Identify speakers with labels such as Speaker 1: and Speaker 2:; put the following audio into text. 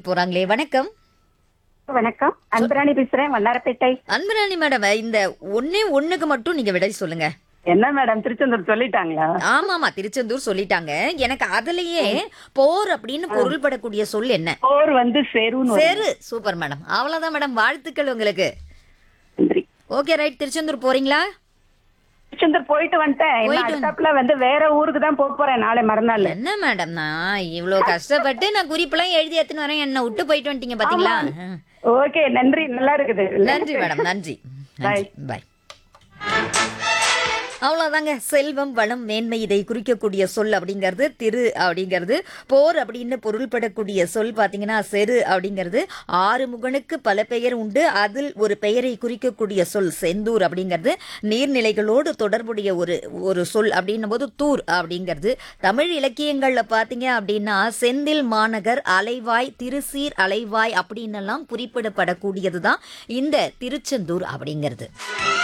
Speaker 1: போறாங்களே வணக்கம்
Speaker 2: வணக்கம் அன்பராணி பேசுறேன் வண்ணாரப்பேட்டை
Speaker 1: அன்பராணி மேடம் இந்த ஒன்னே ஒண்ணுக்கு மட்டும் நீங்க விடை சொல்லுங்க
Speaker 2: என்ன மேடம் திருச்செந்தூர் சொல்லிட்டாங்களா
Speaker 1: ஆமாமா திருச்செந்தூர் சொல்லிட்டாங்க எனக்கு அதுலயே போர் அப்படின்னு பொருள்படக்கூடிய சொல் என்ன
Speaker 2: போர் வந்து செருன்னு வரும்.
Speaker 1: சரி சூப்பர் மேடம் அவ்வளவுதான் மேடம் வாழ்த்துக்கள் உங்களுக்கு
Speaker 2: நன்றி
Speaker 1: ஓகே ரைட் திருச்செந்தூர் போறீங்களா
Speaker 2: திருச்செந்தூர் போயிட்டு வந்துட்டேன் இன்னும்
Speaker 1: போயிட்டு
Speaker 2: அடுத்தாப்புல வந்து வேற ஊருக்கு தான் போக போறேன் நாளை மறுநாள்
Speaker 1: என்ன மேடம் நான் இவ்வளவு கஷ்டப்பட்டு நான் குறிப்பெல்லாம் எழுதி எடுத்துன்னு வரேன் என்ன விட்டு போயிட்டு வந்துட்டீங்க பாத்தீங்களா
Speaker 2: ஓகே நன்றி நல்லா இருக்குது
Speaker 1: நன்றி மேடம் நன்றி
Speaker 2: Bye.
Speaker 1: பாய் அவ்வளோதாங்க செல்வம் வளம் மேன்மை இதை குறிக்கக்கூடிய சொல் அப்படிங்கிறது திரு அப்படிங்கிறது போர் அப்படின்னு பொருள்படக்கூடிய சொல் பார்த்தீங்கன்னா செரு அப்படிங்கிறது ஆறு முகனுக்கு பல பெயர் உண்டு அதில் ஒரு பெயரை குறிக்கக்கூடிய சொல் செந்தூர் அப்படிங்கிறது நீர்நிலைகளோடு தொடர்புடைய ஒரு ஒரு சொல் அப்படின்னும் போது தூர் அப்படிங்கிறது தமிழ் இலக்கியங்களில் பார்த்தீங்க அப்படின்னா செந்தில் மாநகர் அலைவாய் திருசீர் அலைவாய் அப்படின்னெல்லாம் குறிப்பிடப்படக்கூடியது தான் இந்த திருச்செந்தூர் அப்படிங்கிறது